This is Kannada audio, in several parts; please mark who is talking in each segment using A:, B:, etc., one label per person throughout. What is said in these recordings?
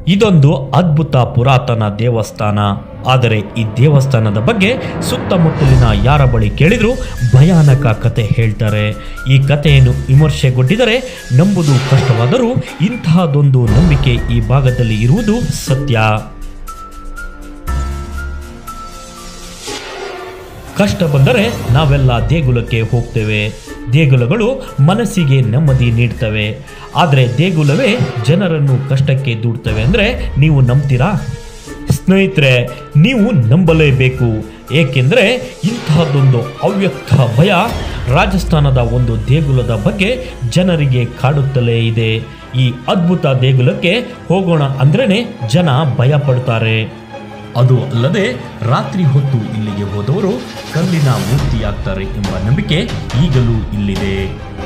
A: ಇದೊಂದು ಅದ್ಭುತ ಪುರಾತನ ದೇವಸ್ಥಾನ ಆದರೆ ಈ ದೇವಸ್ಥಾನದ ಬಗ್ಗೆ ಸುತ್ತಮುತ್ತಲಿನ ಯಾರ ಬಳಿ ಕೇಳಿದರೂ ಭಯಾನಕ ಕತೆ ಹೇಳ್ತಾರೆ ಈ ಕಥೆಯನ್ನು ವಿಮರ್ಶೆಗೊಂಡಿದರೆ ನಂಬುದು ಕಷ್ಟವಾದರೂ ಇಂತಹದೊಂದು ನಂಬಿಕೆ ಈ ಭಾಗದಲ್ಲಿ ಇರುವುದು ಸತ್ಯ ಕಷ್ಟ ಬಂದರೆ ನಾವೆಲ್ಲ ದೇಗುಲಕ್ಕೆ ಹೋಗ್ತೇವೆ ದೇಗುಲಗಳು ಮನಸ್ಸಿಗೆ ನೆಮ್ಮದಿ ನೀಡ್ತವೆ ಆದರೆ ದೇಗುಲವೇ ಜನರನ್ನು ಕಷ್ಟಕ್ಕೆ ದೂಡ್ತವೆ ಅಂದರೆ ನೀವು ನಂಬ್ತೀರಾ ಸ್ನೇಹಿತರೆ ನೀವು ನಂಬಲೇಬೇಕು ಏಕೆಂದರೆ ಇಂತಹದ್ದೊಂದು ಅವ್ಯಕ್ತ ಭಯ ರಾಜಸ್ಥಾನದ ಒಂದು ದೇಗುಲದ ಬಗ್ಗೆ ಜನರಿಗೆ ಕಾಡುತ್ತಲೇ ಇದೆ ಈ ಅದ್ಭುತ ದೇಗುಲಕ್ಕೆ ಹೋಗೋಣ ಅಂದ್ರೇ ಜನ ಭಯ ಪಡ್ತಾರೆ ಅದು ಅಲ್ಲದೆ ರಾತ್ರಿ ಹೊತ್ತು ಇಲ್ಲಿಗೆ ಹೋದವರು ಕಲ್ಲಿನ ಮೂರ್ತಿಯಾಗ್ತಾರೆ ಎಂಬ ನಂಬಿಕೆ ಈಗಲೂ ಇಲ್ಲಿದೆ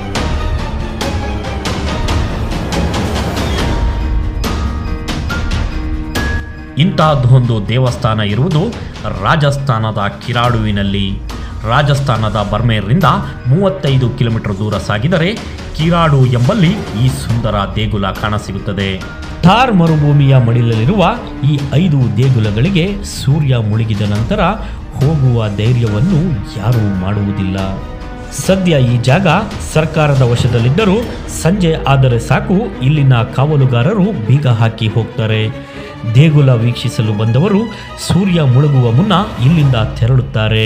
A: ಇಂತಹದ್ದೊಂದು ದೇವಸ್ಥಾನ ಇರುವುದು ರಾಜಸ್ಥಾನದ ಕಿರಾಡುವಿನಲ್ಲಿ ರಾಜಸ್ಥಾನದ ಬರ್ಮೇರ್ನಿಂದ ಮೂವತ್ತೈದು ಕಿಲೋಮೀಟರ್ ದೂರ ಸಾಗಿದರೆ ಕಿರಾಡು ಎಂಬಲ್ಲಿ ಈ ಸುಂದರ ದೇಗುಲ ಕಾಣಸಿಗುತ್ತದೆ ಥಾರ್ ಮರುಭೂಮಿಯ ಮಡಿಲಲ್ಲಿರುವ ಈ ಐದು ದೇಗುಲಗಳಿಗೆ ಸೂರ್ಯ ಮುಳುಗಿದ ನಂತರ ಹೋಗುವ ಧೈರ್ಯವನ್ನು ಯಾರೂ ಮಾಡುವುದಿಲ್ಲ ಸದ್ಯ ಈ ಜಾಗ ಸರ್ಕಾರದ ವಶದಲ್ಲಿದ್ದರೂ ಸಂಜೆ ಆದರೆ ಸಾಕು ಇಲ್ಲಿನ ಕಾವಲುಗಾರರು ಬೀಗ ಹಾಕಿ ಹೋಗ್ತಾರೆ ದೇಗುಲ ವೀಕ್ಷಿಸಲು ಬಂದವರು ಸೂರ್ಯ ಮುಳುಗುವ ಮುನ್ನ ಇಲ್ಲಿಂದ ತೆರಳುತ್ತಾರೆ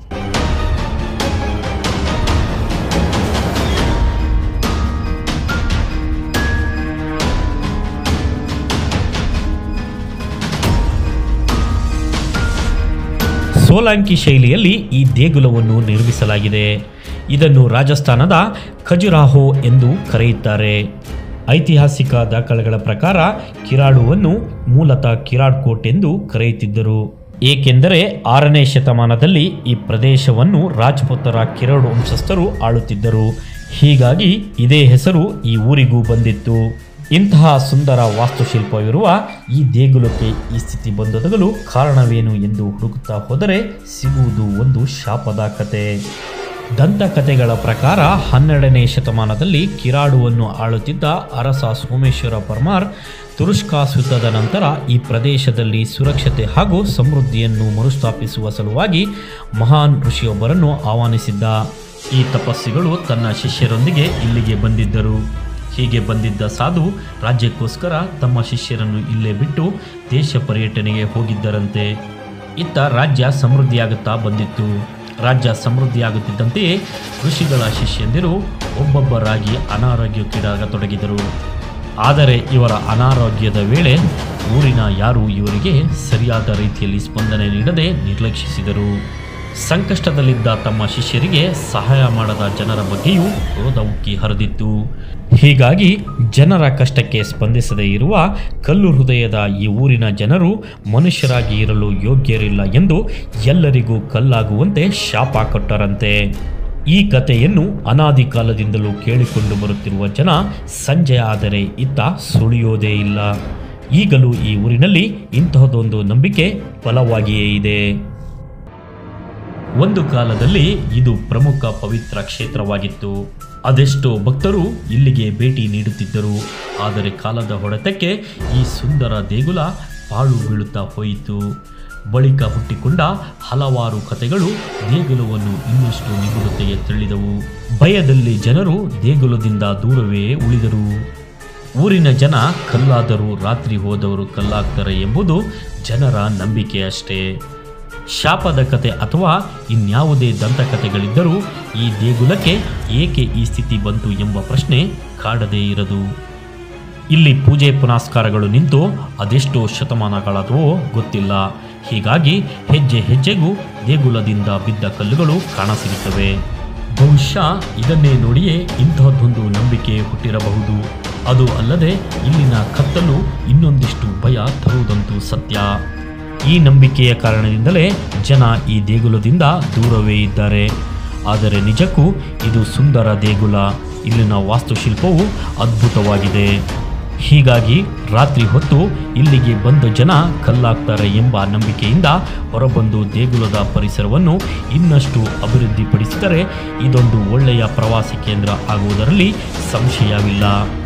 A: ಸೋಲಾಂಕಿ ಶೈಲಿಯಲ್ಲಿ ಈ ದೇಗುಲವನ್ನು ನಿರ್ಮಿಸಲಾಗಿದೆ ಇದನ್ನು ರಾಜಸ್ಥಾನದ ಖಜುರಾಹೋ ಎಂದು ಕರೆಯುತ್ತಾರೆ ಐತಿಹಾಸಿಕ ದಾಖಲೆಗಳ ಪ್ರಕಾರ ಕಿರಾಡುವನ್ನು ಮೂಲತಃ ಕಿರಾಡ್ ಕೋಟ್ ಎಂದು ಕರೆಯುತ್ತಿದ್ದರು ಏಕೆಂದರೆ ಆರನೇ ಶತಮಾನದಲ್ಲಿ ಈ ಪ್ರದೇಶವನ್ನು ರಾಜಪುತರ ಕಿರಾಡು ವಂಶಸ್ಥರು ಆಳುತ್ತಿದ್ದರು ಹೀಗಾಗಿ ಇದೇ ಹೆಸರು ಈ ಊರಿಗೂ ಬಂದಿತ್ತು ಇಂತಹ ಸುಂದರ ವಾಸ್ತುಶಿಲ್ಪವಿರುವ ಈ ದೇಗುಲಕ್ಕೆ ಈ ಸ್ಥಿತಿ ಬಂದೊದಗಲು ಕಾರಣವೇನು ಎಂದು ಹುಡುಕುತ್ತಾ ಹೋದರೆ ಸಿಗುವುದು ಒಂದು ಶಾಪದ ಕತೆ ದಂತಕಥೆಗಳ ಪ್ರಕಾರ ಹನ್ನೆರಡನೇ ಶತಮಾನದಲ್ಲಿ ಕಿರಾಡುವನ್ನು ಆಳುತ್ತಿದ್ದ ಅರಸ ಸೋಮೇಶ್ವರ ಪರ್ಮಾರ್ ತುರುಷ್ಕಾಸುತ್ತದ ನಂತರ ಈ ಪ್ರದೇಶದಲ್ಲಿ ಸುರಕ್ಷತೆ ಹಾಗೂ ಸಮೃದ್ಧಿಯನ್ನು ಮರುಸ್ಥಾಪಿಸುವ ಸಲುವಾಗಿ ಮಹಾನ್ ಋಷಿಯೊಬ್ಬರನ್ನು ಆಹ್ವಾನಿಸಿದ್ದ ಈ ತಪಸ್ಸಿಗಳು ತನ್ನ ಶಿಷ್ಯರೊಂದಿಗೆ ಇಲ್ಲಿಗೆ ಬಂದಿದ್ದರು ಹೀಗೆ ಬಂದಿದ್ದ ಸಾಧು ರಾಜ್ಯಕ್ಕೋಸ್ಕರ ತಮ್ಮ ಶಿಷ್ಯರನ್ನು ಇಲ್ಲೇ ಬಿಟ್ಟು ದೇಶ ಪರ್ಯಟನೆಗೆ ಹೋಗಿದ್ದರಂತೆ ಇತ್ತ ರಾಜ್ಯ ಸಮೃದ್ಧಿಯಾಗುತ್ತಾ ಬಂದಿತ್ತು ರಾಜ್ಯ ಸಮೃದ್ಧಿಯಾಗುತ್ತಿದ್ದಂತೆಯೇ ಋಷಿಗಳ ಶಿಷ್ಯಂದಿರು ಒಬ್ಬೊಬ್ಬರಾಗಿ ಅನಾರೋಗ್ಯಕ್ಕೀಡಾಗತೊಡಗಿದರು ಆದರೆ ಇವರ ಅನಾರೋಗ್ಯದ ವೇಳೆ ಊರಿನ ಯಾರೂ ಇವರಿಗೆ ಸರಿಯಾದ ರೀತಿಯಲ್ಲಿ ಸ್ಪಂದನೆ ನೀಡದೆ ನಿರ್ಲಕ್ಷಿಸಿದರು ಸಂಕಷ್ಟದಲ್ಲಿದ್ದ ತಮ್ಮ ಶಿಷ್ಯರಿಗೆ ಸಹಾಯ ಮಾಡದ ಜನರ ಬಗ್ಗೆಯೂ ಕ್ರೋಧ ಉಕ್ಕಿ ಹರಿದಿತ್ತು ಹೀಗಾಗಿ ಜನರ ಕಷ್ಟಕ್ಕೆ ಸ್ಪಂದಿಸದೇ ಇರುವ ಕಲ್ಲು ಹೃದಯದ ಈ ಊರಿನ ಜನರು ಮನುಷ್ಯರಾಗಿ ಇರಲು ಯೋಗ್ಯರಿಲ್ಲ ಎಂದು ಎಲ್ಲರಿಗೂ ಕಲ್ಲಾಗುವಂತೆ ಶಾಪ ಕೊಟ್ಟರಂತೆ ಈ ಕಥೆಯನ್ನು ಅನಾದಿ ಕಾಲದಿಂದಲೂ ಕೇಳಿಕೊಂಡು ಬರುತ್ತಿರುವ ಜನ ಸಂಜೆ ಆದರೆ ಇತ್ತ ಸುಳಿಯೋದೇ ಇಲ್ಲ ಈಗಲೂ ಈ ಊರಿನಲ್ಲಿ ಇಂತಹದೊಂದು ನಂಬಿಕೆ ಬಲವಾಗಿಯೇ ಇದೆ ಒಂದು ಕಾಲದಲ್ಲಿ ಇದು ಪ್ರಮುಖ ಪವಿತ್ರ ಕ್ಷೇತ್ರವಾಗಿತ್ತು ಅದೆಷ್ಟೋ ಭಕ್ತರು ಇಲ್ಲಿಗೆ ಭೇಟಿ ನೀಡುತ್ತಿದ್ದರು ಆದರೆ ಕಾಲದ ಹೊಡೆತಕ್ಕೆ ಈ ಸುಂದರ ದೇಗುಲ ಪಾಳು ಬೀಳುತ್ತಾ ಹೋಯಿತು ಬಳಿಕ ಹುಟ್ಟಿಕೊಂಡ ಹಲವಾರು ಕಥೆಗಳು ದೇಗುಲವನ್ನು ಇನ್ನಷ್ಟು ನಿಗೂಢತೆಗೆ ತಳ್ಳಿದವು ಭಯದಲ್ಲಿ ಜನರು ದೇಗುಲದಿಂದ ದೂರವೇ ಉಳಿದರು ಊರಿನ ಜನ ಕಲ್ಲಾದರೂ ರಾತ್ರಿ ಹೋದವರು ಕಲ್ಲಾಗ್ತಾರೆ ಎಂಬುದು ಜನರ ನಂಬಿಕೆ ಅಷ್ಟೇ ಶಾಪದ ಕತೆ ಅಥವಾ ಇನ್ಯಾವುದೇ ದಂತಕಥೆಗಳಿದ್ದರೂ ಈ ದೇಗುಲಕ್ಕೆ ಏಕೆ ಈ ಸ್ಥಿತಿ ಬಂತು ಎಂಬ ಪ್ರಶ್ನೆ ಕಾಡದೇ ಇರದು ಇಲ್ಲಿ ಪೂಜೆ ಪುನಸ್ಕಾರಗಳು ನಿಂತು ಅದೆಷ್ಟೋ ಶತಮಾನಗಳಾದವೋ ಗೊತ್ತಿಲ್ಲ ಹೀಗಾಗಿ ಹೆಜ್ಜೆ ಹೆಜ್ಜೆಗೂ ದೇಗುಲದಿಂದ ಬಿದ್ದ ಕಲ್ಲುಗಳು ಕಾಣಸಿಗುತ್ತವೆ ಬಹುಶಃ ಇದನ್ನೇ ನೋಡಿಯೇ ಇಂತಹದ್ದೊಂದು ನಂಬಿಕೆ ಹುಟ್ಟಿರಬಹುದು ಅದು ಅಲ್ಲದೆ ಇಲ್ಲಿನ ಕತ್ತಲು ಇನ್ನೊಂದಿಷ್ಟು ಭಯ ತರುವುದಂತೂ ಸತ್ಯ ಈ ನಂಬಿಕೆಯ ಕಾರಣದಿಂದಲೇ ಜನ ಈ ದೇಗುಲದಿಂದ ದೂರವೇ ಇದ್ದಾರೆ ಆದರೆ ನಿಜಕ್ಕೂ ಇದು ಸುಂದರ ದೇಗುಲ ಇಲ್ಲಿನ ವಾಸ್ತುಶಿಲ್ಪವು ಅದ್ಭುತವಾಗಿದೆ ಹೀಗಾಗಿ ರಾತ್ರಿ ಹೊತ್ತು ಇಲ್ಲಿಗೆ ಬಂದ ಜನ ಕಲ್ಲಾಗ್ತಾರೆ ಎಂಬ ನಂಬಿಕೆಯಿಂದ ಹೊರಬಂದು ದೇಗುಲದ ಪರಿಸರವನ್ನು ಇನ್ನಷ್ಟು ಅಭಿವೃದ್ಧಿಪಡಿಸಿದರೆ ಇದೊಂದು ಒಳ್ಳೆಯ ಪ್ರವಾಸಿ ಕೇಂದ್ರ ಆಗುವುದರಲ್ಲಿ ಸಂಶಯವಿಲ್ಲ